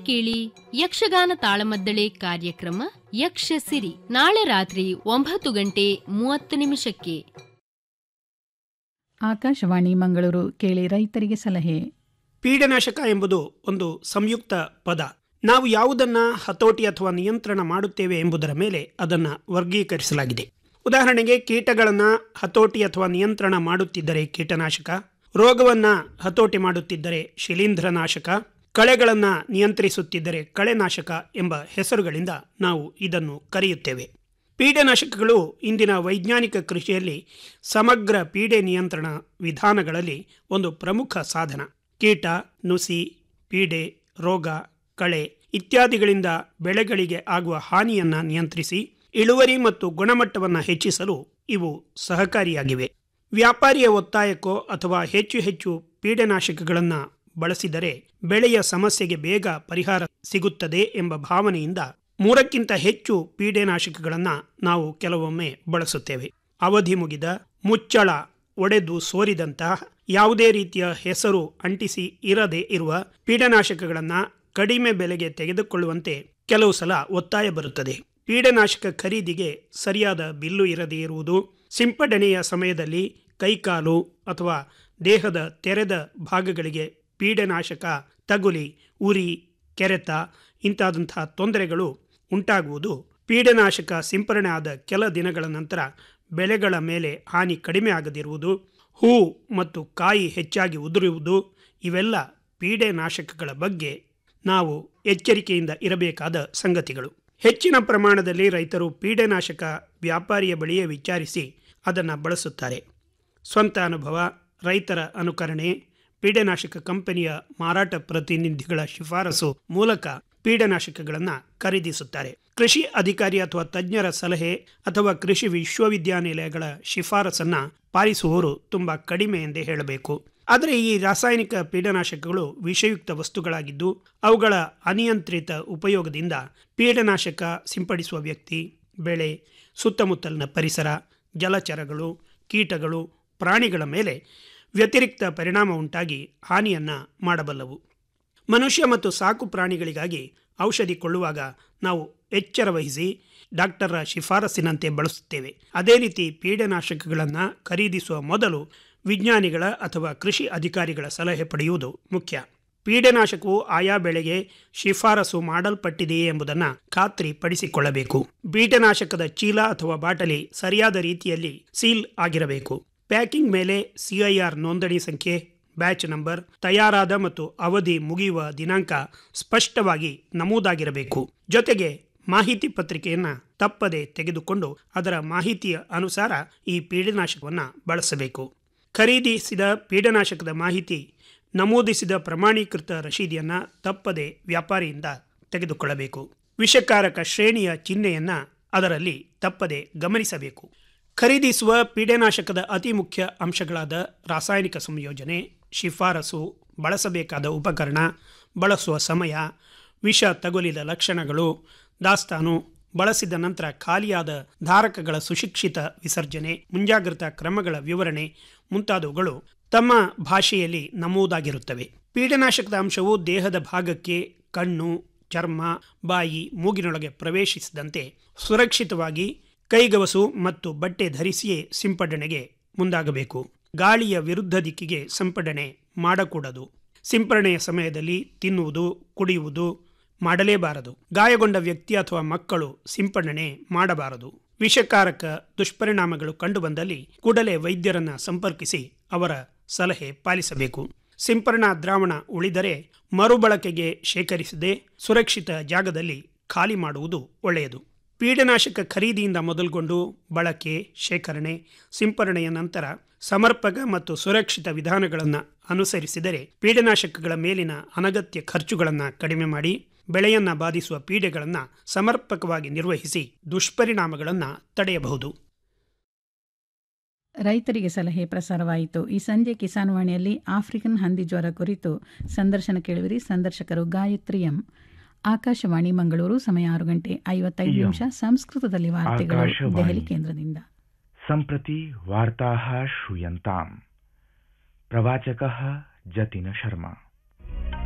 ಕೇಳಿ ಯಕ್ಷಗಾನ ತಾಳಮದ್ದಳೆ ಕಾರ್ಯಕ್ರಮ ಯಕ್ಷ ಸಿರಿ ನಾಳೆ ರಾತ್ರಿ ಒಂಬತ್ತು ಗಂಟೆ ಮೂವತ್ತು ನಿಮಿಷಕ್ಕೆ ಆಕಾಶವಾಣಿ ಮಂಗಳೂರು ಕೇಳಿ ರೈತರಿಗೆ ಸಲಹೆ ಪೀಡನಾಶಕ ಎಂಬುದು ಒಂದು ಸಂಯುಕ್ತ ಪದ ನಾವು ಯಾವುದನ್ನ ಹತೋಟಿ ಅಥವಾ ನಿಯಂತ್ರಣ ಮಾಡುತ್ತೇವೆ ಎಂಬುದರ ಮೇಲೆ ಅದನ್ನು ವರ್ಗೀಕರಿಸಲಾಗಿದೆ ಉದಾಹರಣೆಗೆ ಕೀಟಗಳನ್ನ ಹತೋಟಿ ಅಥವಾ ನಿಯಂತ್ರಣ ಮಾಡುತ್ತಿದ್ದರೆ ಕೀಟನಾಶಕ ರೋಗವನ್ನ ಹತೋಟಿ ಮಾಡುತ್ತಿದ್ದರೆ ಶಿಲೀಂಧ್ರನಾಶಕ ಕಳೆಗಳನ್ನ ನಿಯಂತ್ರಿಸುತ್ತಿದ್ದರೆ ಕಳೆನಾಶಕ ಎಂಬ ಹೆಸರುಗಳಿಂದ ನಾವು ಇದನ್ನು ಕರೆಯುತ್ತೇವೆ ಪೀಡನಾಶಕಗಳು ಇಂದಿನ ವೈಜ್ಞಾನಿಕ ಕೃಷಿಯಲ್ಲಿ ಸಮಗ್ರ ಪೀಡೆ ನಿಯಂತ್ರಣ ವಿಧಾನಗಳಲ್ಲಿ ಒಂದು ಪ್ರಮುಖ ಸಾಧನ ಕೀಟ ನುಸಿ ಪೀಡೆ ರೋಗ ಕಳೆ ಇತ್ಯಾದಿಗಳಿಂದ ಬೆಳೆಗಳಿಗೆ ಆಗುವ ಹಾನಿಯನ್ನ ನಿಯಂತ್ರಿಸಿ ಇಳುವರಿ ಮತ್ತು ಗುಣಮಟ್ಟವನ್ನು ಹೆಚ್ಚಿಸಲು ಇವು ಸಹಕಾರಿಯಾಗಿವೆ ವ್ಯಾಪಾರಿಯ ಒತ್ತಾಯಕ್ಕೋ ಅಥವಾ ಹೆಚ್ಚು ಹೆಚ್ಚು ಪೀಡನಾಶಕಗಳನ್ನು ಬಳಸಿದರೆ ಬೆಳೆಯ ಸಮಸ್ಯೆಗೆ ಬೇಗ ಪರಿಹಾರ ಸಿಗುತ್ತದೆ ಎಂಬ ಭಾವನೆಯಿಂದ ಮೂರಕ್ಕಿಂತ ಹೆಚ್ಚು ಪೀಡೆನಾಶಕಗಳನ್ನು ನಾವು ಕೆಲವೊಮ್ಮೆ ಬಳಸುತ್ತೇವೆ ಅವಧಿ ಮುಗಿದ ಮುಚ್ಚಳ ಒಡೆದು ಸೋರಿದಂತಹ ಯಾವುದೇ ರೀತಿಯ ಹೆಸರು ಅಂಟಿಸಿ ಇರದೆ ಇರುವ ಪೀಡನಾಶಕಗಳನ್ನು ಕಡಿಮೆ ಬೆಲೆಗೆ ತೆಗೆದುಕೊಳ್ಳುವಂತೆ ಕೆಲವು ಸಲ ಒತ್ತಾಯ ಬರುತ್ತದೆ ಪೀಡನಾಶಕ ಖರೀದಿಗೆ ಸರಿಯಾದ ಬಿಲ್ಲು ಇರದೇ ಇರುವುದು ಸಿಂಪಡಣೆಯ ಸಮಯದಲ್ಲಿ ಕೈಕಾಲು ಅಥವಾ ದೇಹದ ತೆರೆದ ಭಾಗಗಳಿಗೆ ಪೀಡನಾಶಕ ತಗುಲಿ ಉರಿ ಕೆರೆತ ಇಂತಾದಂತಹ ತೊಂದರೆಗಳು ಉಂಟಾಗುವುದು ಪೀಡನಾಶಕ ಸಿಂಪರಣೆ ಆದ ಕೆಲ ದಿನಗಳ ನಂತರ ಬೆಳೆಗಳ ಮೇಲೆ ಹಾನಿ ಕಡಿಮೆ ಆಗದಿರುವುದು ಹೂ ಮತ್ತು ಕಾಯಿ ಹೆಚ್ಚಾಗಿ ಉದುರುವುದು ಇವೆಲ್ಲ ಪೀಡೆನಾಶಕಗಳ ಬಗ್ಗೆ ನಾವು ಎಚ್ಚರಿಕೆಯಿಂದ ಇರಬೇಕಾದ ಸಂಗತಿಗಳು ಹೆಚ್ಚಿನ ಪ್ರಮಾಣದಲ್ಲಿ ರೈತರು ಪೀಡೆನಾಶಕ ವ್ಯಾಪಾರಿಯ ಬಳಿಯೇ ವಿಚಾರಿಸಿ ಅದನ್ನು ಬಳಸುತ್ತಾರೆ ಸ್ವಂತ ಅನುಭವ ರೈತರ ಅನುಕರಣೆ ಪೀಡನಾಶಕ ಕಂಪನಿಯ ಮಾರಾಟ ಪ್ರತಿನಿಧಿಗಳ ಶಿಫಾರಸು ಮೂಲಕ ಪೀಡನಾಶಕಗಳನ್ನು ಖರೀದಿಸುತ್ತಾರೆ ಕೃಷಿ ಅಧಿಕಾರಿ ಅಥವಾ ತಜ್ಞರ ಸಲಹೆ ಅಥವಾ ಕೃಷಿ ವಿಶ್ವವಿದ್ಯಾನಿಲಯಗಳ ಶಿಫಾರಸನ್ನ ಪಾಲಿಸುವವರು ತುಂಬಾ ಕಡಿಮೆ ಎಂದೇ ಹೇಳಬೇಕು ಆದರೆ ಈ ರಾಸಾಯನಿಕ ಪೀಡನಾಶಕಗಳು ವಿಷಯುಕ್ತ ವಸ್ತುಗಳಾಗಿದ್ದು ಅವುಗಳ ಅನಿಯಂತ್ರಿತ ಉಪಯೋಗದಿಂದ ಪೀಡನಾಶಕ ಸಿಂಪಡಿಸುವ ವ್ಯಕ್ತಿ ಬೆಳೆ ಸುತ್ತಮುತ್ತಲಿನ ಪರಿಸರ ಜಲಚರಗಳು ಕೀಟಗಳು ಪ್ರಾಣಿಗಳ ಮೇಲೆ ವ್ಯತಿರಿಕ್ತ ಪರಿಣಾಮ ಉಂಟಾಗಿ ಹಾನಿಯನ್ನ ಮಾಡಬಲ್ಲವು ಮನುಷ್ಯ ಮತ್ತು ಸಾಕು ಪ್ರಾಣಿಗಳಿಗಾಗಿ ಔಷಧಿ ಕೊಳ್ಳುವಾಗ ನಾವು ಎಚ್ಚರ ವಹಿಸಿ ಡಾಕ್ಟರ ಶಿಫಾರಸಿನಂತೆ ಬಳಸುತ್ತೇವೆ ಅದೇ ರೀತಿ ಪೀಡನಾಶಕಗಳನ್ನು ಖರೀದಿಸುವ ಮೊದಲು ವಿಜ್ಞಾನಿಗಳ ಅಥವಾ ಕೃಷಿ ಅಧಿಕಾರಿಗಳ ಸಲಹೆ ಪಡೆಯುವುದು ಮುಖ್ಯ ಪೀಡನಾಶಕವು ಆಯಾ ಬೆಳೆಗೆ ಶಿಫಾರಸು ಮಾಡಲ್ಪಟ್ಟಿದೆಯೇ ಎಂಬುದನ್ನು ಖಾತ್ರಿ ಪಡಿಸಿಕೊಳ್ಳಬೇಕು ಪೀಡನಾಶಕದ ಚೀಲ ಅಥವಾ ಬಾಟಲಿ ಸರಿಯಾದ ರೀತಿಯಲ್ಲಿ ಸೀಲ್ ಆಗಿರಬೇಕು ಪ್ಯಾಕಿಂಗ್ ಮೇಲೆ ಸಿಐಆರ್ ನೋಂದಣಿ ಸಂಖ್ಯೆ ಬ್ಯಾಚ್ ನಂಬರ್ ತಯಾರಾದ ಮತ್ತು ಅವಧಿ ಮುಗಿಯುವ ದಿನಾಂಕ ಸ್ಪಷ್ಟವಾಗಿ ನಮೂದಾಗಿರಬೇಕು ಜೊತೆಗೆ ಮಾಹಿತಿ ಪತ್ರಿಕೆಯನ್ನು ತಪ್ಪದೆ ತೆಗೆದುಕೊಂಡು ಅದರ ಮಾಹಿತಿಯ ಅನುಸಾರ ಈ ಪೀಡನಾಶಕವನ್ನು ಬಳಸಬೇಕು ಖರೀದಿಸಿದ ಪೀಡನಾಶಕದ ಮಾಹಿತಿ ನಮೂದಿಸಿದ ಪ್ರಮಾಣೀಕೃತ ರಶೀದಿಯನ್ನು ತಪ್ಪದೆ ವ್ಯಾಪಾರಿಯಿಂದ ತೆಗೆದುಕೊಳ್ಳಬೇಕು ವಿಷಕಾರಕ ಶ್ರೇಣಿಯ ಚಿಹ್ನೆಯನ್ನು ಅದರಲ್ಲಿ ತಪ್ಪದೆ ಗಮನಿಸಬೇಕು ಖರೀದಿಸುವ ಪೀಡನಾಶಕದ ಅತಿ ಮುಖ್ಯ ಅಂಶಗಳಾದ ರಾಸಾಯನಿಕ ಸಂಯೋಜನೆ ಶಿಫಾರಸು ಬಳಸಬೇಕಾದ ಉಪಕರಣ ಬಳಸುವ ಸಮಯ ವಿಷ ತಗುಲಿದ ಲಕ್ಷಣಗಳು ದಾಸ್ತಾನು ಬಳಸಿದ ನಂತರ ಖಾಲಿಯಾದ ಧಾರಕಗಳ ಸುಶಿಕ್ಷಿತ ವಿಸರ್ಜನೆ ಮುಂಜಾಗ್ರತಾ ಕ್ರಮಗಳ ವಿವರಣೆ ಮುಂತಾದವುಗಳು ತಮ್ಮ ಭಾಷೆಯಲ್ಲಿ ನಮೂದಾಗಿರುತ್ತವೆ ಪೀಡನಾಶಕದ ಅಂಶವು ದೇಹದ ಭಾಗಕ್ಕೆ ಕಣ್ಣು ಚರ್ಮ ಬಾಯಿ ಮೂಗಿನೊಳಗೆ ಪ್ರವೇಶಿಸಿದಂತೆ ಸುರಕ್ಷಿತವಾಗಿ ಕೈಗವಸು ಮತ್ತು ಬಟ್ಟೆ ಧರಿಸಿಯೇ ಸಿಂಪಡಣೆಗೆ ಮುಂದಾಗಬೇಕು ಗಾಳಿಯ ವಿರುದ್ಧ ದಿಕ್ಕಿಗೆ ಸಿಂಪಡಣೆ ಮಾಡಕೂಡದು ಸಿಂಪರಣೆಯ ಸಮಯದಲ್ಲಿ ತಿನ್ನುವುದು ಕುಡಿಯುವುದು ಮಾಡಲೇಬಾರದು ಗಾಯಗೊಂಡ ವ್ಯಕ್ತಿ ಅಥವಾ ಮಕ್ಕಳು ಸಿಂಪಡಣೆ ಮಾಡಬಾರದು ವಿಷಕಾರಕ ದುಷ್ಪರಿಣಾಮಗಳು ಕಂಡುಬಂದಲ್ಲಿ ಕೂಡಲೇ ವೈದ್ಯರನ್ನ ಸಂಪರ್ಕಿಸಿ ಅವರ ಸಲಹೆ ಪಾಲಿಸಬೇಕು ಸಿಂಪರಣಾ ದ್ರಾವಣ ಉಳಿದರೆ ಮರುಬಳಕೆಗೆ ಶೇಖರಿಸದೆ ಸುರಕ್ಷಿತ ಜಾಗದಲ್ಲಿ ಖಾಲಿ ಮಾಡುವುದು ಒಳ್ಳೆಯದು ಪೀಡನಾಶಕ ಖರೀದಿಯಿಂದ ಮೊದಲುಗೊಂಡು ಬಳಕೆ ಶೇಖರಣೆ ಸಿಂಪರಣೆಯ ನಂತರ ಸಮರ್ಪಕ ಮತ್ತು ಸುರಕ್ಷಿತ ವಿಧಾನಗಳನ್ನು ಅನುಸರಿಸಿದರೆ ಪೀಡನಾಶಕಗಳ ಮೇಲಿನ ಅನಗತ್ಯ ಖರ್ಚುಗಳನ್ನು ಕಡಿಮೆ ಮಾಡಿ ಬೆಳೆಯನ್ನು ಬಾಧಿಸುವ ಪೀಡೆಗಳನ್ನು ಸಮರ್ಪಕವಾಗಿ ನಿರ್ವಹಿಸಿ ದುಷ್ಪರಿಣಾಮಗಳನ್ನು ತಡೆಯಬಹುದು ರೈತರಿಗೆ ಸಲಹೆ ಪ್ರಸಾರವಾಯಿತು ಈ ಸಂಜೆ ಕಿಸಾನ್ ವಾಣಿಯಲ್ಲಿ ಆಫ್ರಿಕನ್ ಹಂದಿ ಜ್ವರ ಕುರಿತು ಸಂದರ್ಶನ ಕೇಳುವಿರಿ ಸಂದರ್ಶಕರು ಗಾಯತ್ರಿ ಎಂ ಆಕಾಶವಾಣಿ ಮಂಗಳೂರು ಸಮಯ ಆರು ಗಂಟೆ ಐವತ್ತೈದು ಇಯಂ. ನಿಮಿಷ ಸಂಸ್ಕೃತದಲ್ಲಿ ವಾರ್ತೆಗಳು ಆಕಾಶವಾಣಿ. ದೆಹಲಿ ಕೇಂದ್ರದಿಂದ सम्प्रति वार्ताः श्रूयन्ताम् प्रवाचकः जतिन शर्मा